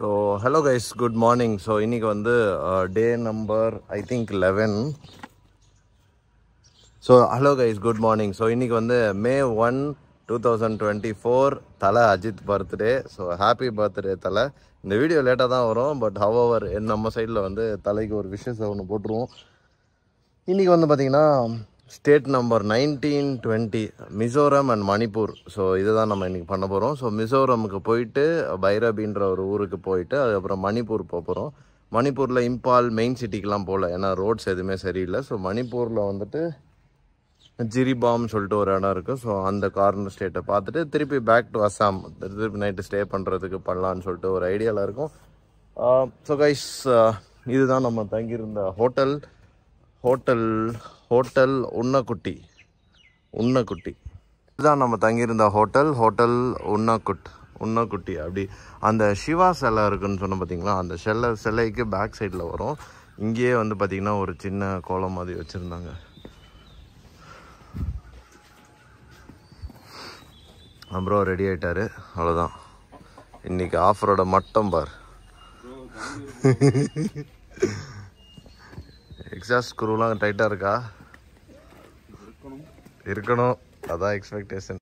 so hello guys good morning so இன்னைக்கு வந்து day number I think eleven so hello guys good morning so இன்னைக்கு வந்து May one two thousand twenty four Thala Ajith birthday so happy birthday Thala இந்த video லேட்டாக தான் வரும் but however நம்ம சைடில் வந்து தலைக்கு ஒரு விஷயத்தை ஒன்று போட்டுருவோம் இன்றைக்கி வந்து பார்த்திங்கன்னா state number nineteen twenty Mizoram and Manipur so இதுதான் நம்ம இன்றைக்கி பண்ண போகிறோம் ஸோ மிசோரமுக்கு போயிட்டு பைரபின்ற ஒரு ஊருக்கு போயிட்டு அதுக்கப்புறம் மணிப்பூர் போக போகிறோம் மணிப்பூரில் இம்பால் மெயின் சிட்டிக்கெலாம் போகல ஏன்னா ரோட்ஸ் எதுவுமே சரியில்லை ஸோ மணிப்பூரில் வந்துட்டு ஜிரிபாம் சொல்லிட்டு ஒரு இடம் இருக்குது ஸோ அந்த கார்னர் ஸ்டேட்டை பார்த்துட்டு திருப்பி பேக் டு அஸ்ஸாம் திருப்பி நைட்டு ஸ்டே பண்ணுறதுக்கு பண்ணலான்னு சொல்லிட்டு ஒரு ஐடியாவில் இருக்கும் ஸோ கைஸ் இதுதான் நம்ம தங்கியிருந்த hotel hotel hotel Unnakutti Unnakutti இதுதான் நம்ம தங்கியிருந்த ஹோட்டல் ஹோட்டல் உன்னக்குட் உன்னக்குட்டி அப்படி அந்த சிவா சிலை இருக்குன்னு சொன்ன பார்த்தீங்களா அந்த சிலை சிலைக்கு பேக் சைடில் வரும் இங்கேயே வந்து பார்த்திங்கன்னா ஒரு சின்ன கோலம் மாதிரி வச்சுருந்தாங்க அப்புறம் ரெடி ஆயிட்டாரு அவ்வளோதான் இன்னைக்கு ஆஃபரோட மட்டம் பார் எக்ஸாஸ்ட் ஸ்க்ரூலாம் டைட்டாக இருக்கா இருக்கணும் அதான் எக்ஸ்பெக்டேஷன்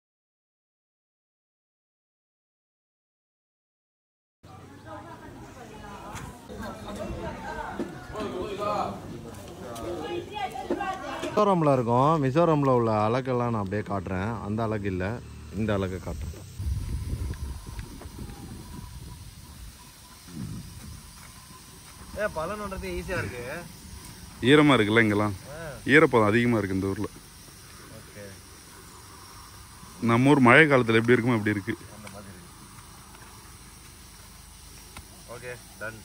மிசோரமில் இருக்கும் மிசோரமில் உள்ள அழகெல்லாம் நான் அப்படியே காட்டுறேன் அந்த அழகு இல்லை இந்த அழகை காட்டுறேன் ஏ பலன்ன்றது ஈஸியாக இருக்கு ஈரமாக இருக்குல்ல இங்கெல்லாம் ஈரப்பதம் அதிகமாக இருக்குது இந்த ஊரில் ஓகே நம்ம ஊர் மழை காலத்தில் எப்படி இருக்குமோ அப்படி இருக்குது அந்த மாதிரி ஓகே டன்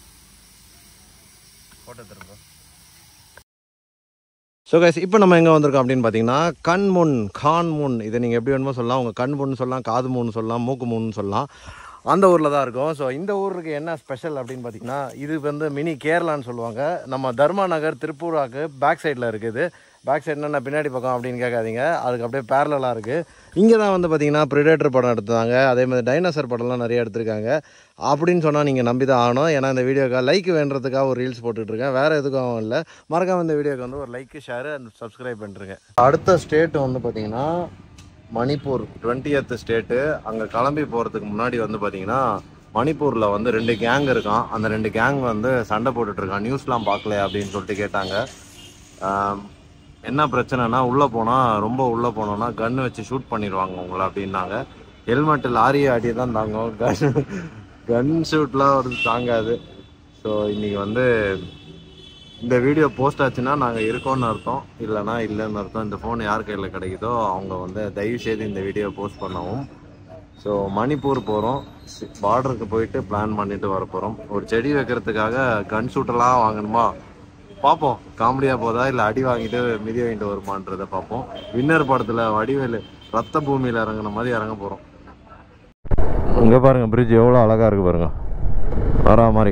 ஃபோட்டோ திரும்ப ஸோ கைஸ் இப்போ நம்ம எங்கே வந்திருக்கோம் அப்படின்னு பார்த்தீங்கன்னா கண் முன் கான் முன் இதை நீங்கள் எப்படி வேணுமோ சொல்லலாம் உங்கள் கண் முன் சொல்லலாம் காது முன் சொல்லலாம் மூக்கு முன் சொல்லலாம் அந்த ஊரில் தான் இருக்கும் ஸோ இந்த ஊருக்கு என்ன ஸ்பெஷல் அப்படின்னு பார்த்தீங்கன்னா இது வந்து மினி கேரளான்னு சொல்லுவாங்க நம்ம தர்மா நகர் திருப்பூராக்கு பேக் சைடில் இருக்குது பேக் சைடு என்ன பின்னாடி பக்கம் அப்படின்னு கேட்காதீங்க அதுக்கு அப்படியே பேரலாக இருக்குது இங்கே தான் வந்து பார்த்தீங்கன்னா ப்ரிடேட்டர் படம் எடுத்தாங்க அதே மாதிரி டைனோசர் படம்லாம் நிறைய எடுத்திருக்காங்க அப்படின்னு சொன்னால் நீங்கள் நம்பி தான் ஆகணும் ஏன்னா இந்த வீடியோக்காக லைக் வேண்டுறதுக்காக ஒரு ரீல்ஸ் போட்டுட்ருக்கேன் வேறு எதுக்கும் இல்லை மறக்காம இந்த வீடியோக்கு வந்து ஒரு லைக் ஷேர் அண்ட் சப்ஸ்கிரைப் பண்ணிருங்க அடுத்த ஸ்டேட் வந்து பார்த்தீங்கன்னா மணிப்பூர் டுவெண்ட்டியத் ஸ்டேட்டு அங்கே கிளம்பி போகிறதுக்கு முன்னாடி வந்து பார்த்தீங்கன்னா மணிப்பூரில் வந்து ரெண்டு கேங் இருக்கான் அந்த ரெண்டு கேங் வந்து சண்டை போட்டுட்ருக்கான் நியூஸ்லாம் பார்க்கல அப்படின்னு சொல்லிட்டு கேட்டாங்க ஆம், என்ன பிரச்சனைனா உள்ளே போனால் ரொம்ப உள்ளே போனோன்னா கன் வச்சு ஷூட் பண்ணிடுவாங்க உங்களை அப்படின்னாங்க ஹெல்மெட் லாரியை அடி தான் தாங்கும் கன் கன் ஷூட்லாம் ஒரு தாங்காது ஸோ இன்னைக்கு வந்து இந்த வீடியோ போஸ்ட் ஆச்சுன்னா நாங்கள் இருக்கோம்னு அர்த்தம் இல்லைனா இல்லைன்னு அர்த்தம் இந்த ஃபோன் யார் கையில் கிடைக்குதோ அவங்க வந்து தயவு செய்து இந்த வீடியோ போஸ்ட் பண்ணவும் ஸோ மணிப்பூர் போகிறோம் பார்டருக்கு போயிட்டு பிளான் பண்ணிட்டு வர போகிறோம் ஒரு செடி வைக்கிறதுக்காக கன் ஷூட்டெல்லாம் வாங்கணுமா பார்ப்போம் காமெடியாக போதா இல்லை அடி வாங்கிட்டு மிதி வாங்கிட்டு வருமான்றதை பார்ப்போம் வின்னர் படத்தில் வடிவேலு ரத்த பூமியில் இறங்குன மாதிரி இறங்க போகிறோம் இங்கே பாருங்க பிரிட்ஜ் எவ்வளோ அழகாக இருக்கு பாருங்க வரா மாதிரி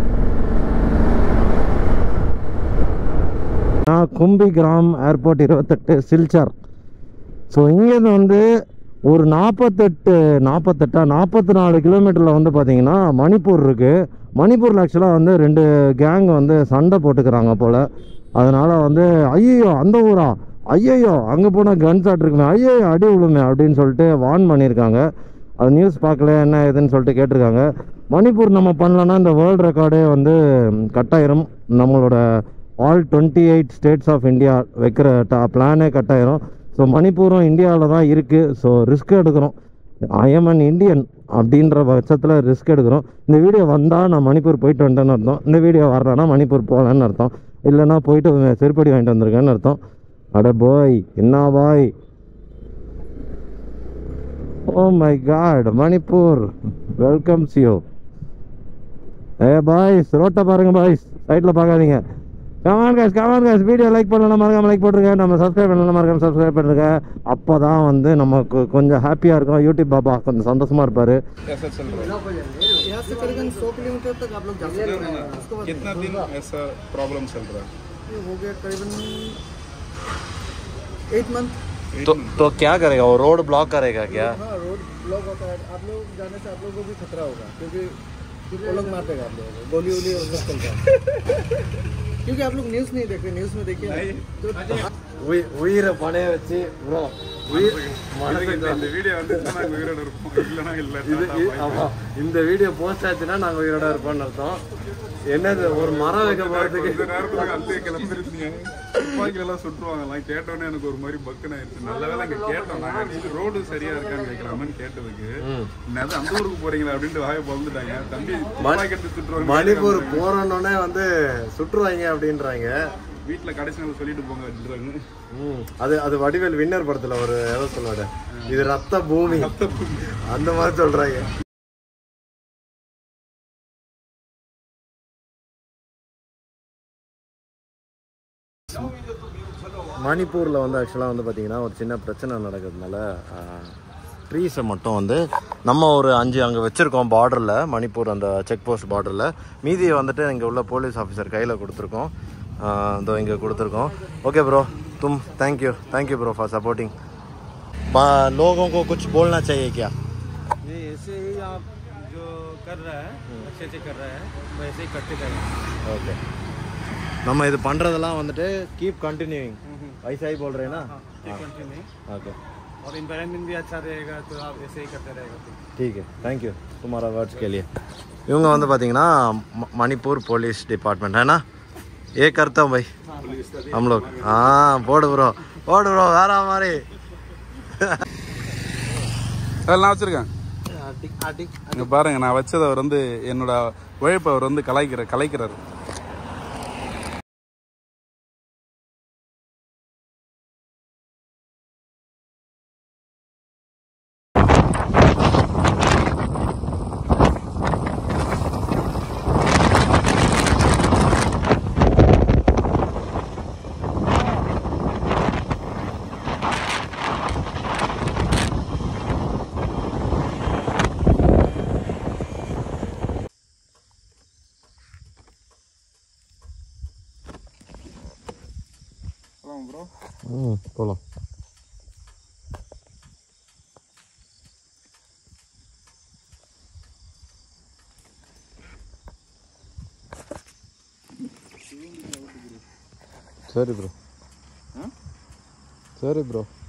கும்பி கிராம் ஏர்போர்ட் இருபத்தெட்டு சில்சார் ஸோ இங்கேருந்து வந்து ஒரு நாற்பத்தெட்டு நாற்பத்தெட்டா நாற்பத்தி நாலு கிலோமீட்டரில் வந்து பார்த்தீங்கன்னா மணிப்பூர் இருக்குது மணிப்பூரில் ஆக்சுவலாக வந்து ரெண்டு கேங் வந்து சண்டை போட்டுக்கிறாங்க போல் அதனால் வந்து ஐயோ அந்த ஊரா ஐயையோ அங்கே போனால் கன் ஷாட் இருக்குமே ஐயோ அடி விழுமே அப்படின்னு சொல்லிட்டு வார்ன் பண்ணியிருக்காங்க அது நியூஸ் பார்க்கல என்ன ஏதுன்னு சொல்லிட்டு கேட்டிருக்காங்க மணிப்பூர் நம்ம பண்ணலன்னா இந்த வேர்ல்டு ரெக்கார்டே வந்து கட்டாயிரும் நம்மளோட all twenty eight states of India வைக்கிற டா பிளானே கட்டாயிரும் ஸோ மணிப்பூரும் இந்தியாவில் தான் இருக்குது ஸோ ரிஸ்க் எடுக்கிறோம் ஐஎம் அன் இந்தியன் அப்படின்ற பட்சத்தில் ரிஸ்க் எடுக்கிறோம் இந்த வீடியோ வந்தால் நான் மணிப்பூர் போயிட்டு வந்துட்டேன்னு அர்த்தம் இந்த வீடியோ வரலன்னா மணிப்பூர் போகலன்னு அர்த்தம் இல்லைன்னா போயிட்டு செருப்படி வாங்கிட்டு வந்திருக்கேன்னு அர்த்தம் அட பாய் என்ன பாய் oh my god Manipur welcomes you a boys ரோட்டை பாருங்க பாய்ஸ் சைட்டில் பார்க்காதீங்க come on guys come on guys video like பண்ணலாம் மறக்காம லைக் போட்டுருங்க நம்ம சப்ஸ்கிரைப் பண்ணலாம் மறக்காம சப்ஸ்கிரைப் பண்ணுங்க அப்போ தான் வந்து நமக்கு கொஞ்சம் ஹாப்பியாக இருக்கும் யூடியூப் பாபா கொஞ்சம் சந்தோஷமாக இருப்பார் यहाँ से करीबन सौ किलोमीटर तक आप लोग जा सकते हैं उसके बाद कितना दिन ऐसा प्रॉब्लम चल रहा ये हो गया करीबन एट मंथ है तो तो क्या करेगा वो रोड ब्लॉक करेगा क्या हाँ रोड ब्लॉक होता है आप लोग जाने से आप लोगों को भी खतरा होगा क्योंकि वो लोग मारते आप लोगों को गोली वोली और सब चलता है क्योंकि आप लोग न्यूज़ नहीं देख रहे न्यूज़ में देखिए तो உயி- உயிரை பணைய வச்சு ப்ரோ உயிர் மனசுக்கு இந்த வீடியோ வந்து நாங்கள் உயிரோட இருப்போம் இல்லைனா இல்லை இது இது- ஆமா இந்த வீடியோ போஸ்ட் ஆச்சுன்னா நாங்க உயிரோட இருப்போம்னு அர்த்தம் என்னது ஒரு மரம் வைக்க போறதுக்கு கொஞ்ச நேரத்துல அத்தையை கிளம்பிருந்தீங்க துப்பாக்கில எல்லாம் சுட்டுவாங்கலாம் கேட்டோன்னே எனக்கு ஒரு மாதிரி பக்குன்னு ஆயிடுச்சு நல்ல வேலை அங்க கேட்டோம் நாங்க அடிச்சு ரோடு சரியா இருக்கான்னு கேட்கலாமன்னு கேட்டதுக்கு என்னது அந்த ஊருக்கு போறீங்களா அப்படின்ட்டு வாயை பிறந்துட்டாங்க தம்பி துப்பாக்கி எடுத்து சுட்டுருவாங்க மணிப்பூர் போறோன்னே வந்து சுற்றுவாங்க அப்படின்றாங்க வீட்டுல கடைசி நாள் சொல்லிட்டு போங்க அப்படின்றாங்க ம், அது அது வடிவேல் வின்னர் படத்துல ஒரு ஏதோ சொல்லுவாரு இது ரத்த பூமி அந்த மாதிரி சொல்றாங்க மணிப்பூரில் வந்து ஆக்சுவலாக வந்து பார்த்தீங்கன்னா ஒரு சின்ன பிரச்சனை நடக்கிறதுனால ட்ரீஸை மட்டும் வந்து நம்ம ஒரு அஞ்சு அங்கே வச்சுருக்கோம் பார்டரில் மணிப்பூர் அந்த செக் போஸ்ட் பார்டரில் மீதியை வந்துட்டு இங்கே உள்ள போலீஸ் ஆஃபீஸர் கையில் கொடுத்துருக்கோம் இதோ இங்கே கொடுத்துருக்கோம் ஓகே ப்ரோ तुम thank you thank you bro for supporting लोगों को कुछ बोलना चाहिए क्या ये ऐसे ही आप जो कर रहा है अच्छे से कर रहा है वैसे ही करते जाइए ஓகே நம்ம இது பண்ணுறதெல்லாம் வந்துட்டு கீப் கண்டினியூइंग ऐसा ही बोल रहे हैं ना कंटिन्यू ओके और इन्वायरमेंट भी अच्छा रहेगा तो आप ऐसे ही करते रहेगा ठीक है थैंक यू तुम्हारा वर्ड्स के लिए இவங்க வந்து பார்த்தீங்கன்னா ம- மணிப்பூர் போலீஸ் டிபார்ட்மெண்ட் है ना ये करता हूँ भाई हम लोग हाँ போடு ப்ரோ போடு ப்ரோ வேற மாதிரி நான் வச்சிருக்கேன் இங்க பாருங்க நான் வச்சதை அவர் வந்து என்னோட உழைப்பை அவர் வந்து கலாய்க்கிற கலைக்கிறாரு ப்ரோ ம் போகலாம் சரி ப்ரோ சரி ப்ரோ